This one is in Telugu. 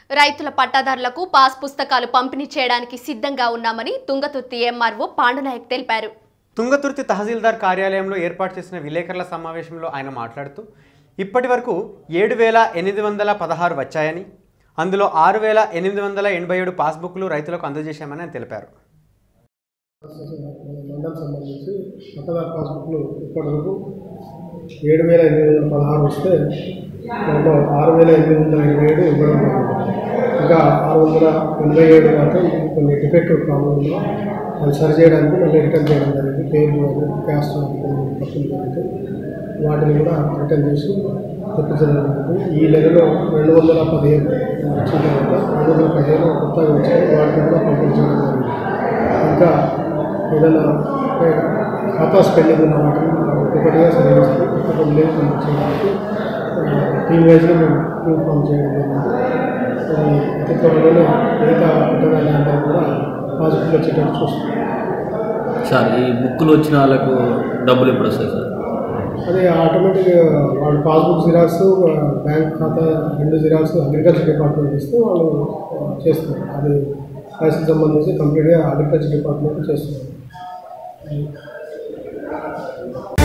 రైతుల పట్టాదారులకు పాస్ పుస్తకాలు పంపిణీ చేయడానికి సిద్ధంగా ఉన్నామని తుంగతుర్తి ఎంఆర్ఓ పాండునాయక్ తెలిపారు తుంగతుర్తి తహసీల్దార్ కార్యాలయంలో ఏర్పాటు చేసిన విలేకరుల సమావేశంలో ఆయన మాట్లాడుతూ ఇప్పటి వరకు ఏడు వేల ఎనిమిది వందల పదహారు వచ్చాయని అందులో ఆరు వేల ఎనిమిది వందల ఎనభై ఏడు పాస్బుక్లు రైతులకు అందజేశామని ఆయన తెలిపారు మండలం సంబంధించి పట్టదారు పాస్బుక్లు ఇప్పటివరకు ఏడు వేల ఎనిమిది వందల పదహారు వస్తే దాంట్లో ఆరు వేల ఎనిమిది వందల ఇరవై ఏడు ఇవ్వడం జరిగింది ఇంకా ఆరు వందల ఎనభై ఏడు మాత్రం కొన్ని డిఫెక్టివ్ ప్రాబ్లం ఉందో అది సరి చేయడానికి మళ్ళీ రిటర్న్ చేయడం జరిగింది పేర్లు అని క్యాస్ట్ అని కొన్ని తప్పులు జరిగితే వాటిని కూడా రిటర్న్ చేసి తెప్పించడం జరిగింది ఈ నెలలో రెండు వందల పదిహేను వచ్చిన తర్వాత రెండు వందల పదిహేను కొత్తగా వచ్చాయి వాటిని కూడా పంపించడం జరిగింది ఇంకా ఏదైనా అంటే ఖాతా స్పెల్లింగ్ ఉన్న వాటిని ఒక్కొక్కటిగా సరిగిస్తూ ఒక్కొక్క విలేజ్ పంపించడానికి టీమ్ వైజ్గా మేము ఇన్ఫామ్ చేయడం జరిగింది అది అతి త్వరలోనే మిగతా కుటుంబాలందరూ కూడా పాజిటివ్ వచ్చేటట్టు చూస్తాం సార్ ఈ బుక్కులు వచ్చిన వాళ్ళకు డబ్బులు ఎప్పుడు వస్తాయి సార్ అది ఆటోమేటిక్గా వాళ్ళు పాస్బుక్ జిరాక్స్ బ్యాంక్ ఖాతా రెండు జిరాక్స్ అగ్రికల్చర్ డిపార్ట్మెంట్ ఇస్తే వాళ్ళు ఆ, చేస్తున్నారు అది రైస్కి సంబంధించి కంప్లీట్గా అగ్రికల్చర్ డిపార్ట్మెంట్ చేస్తున్నారు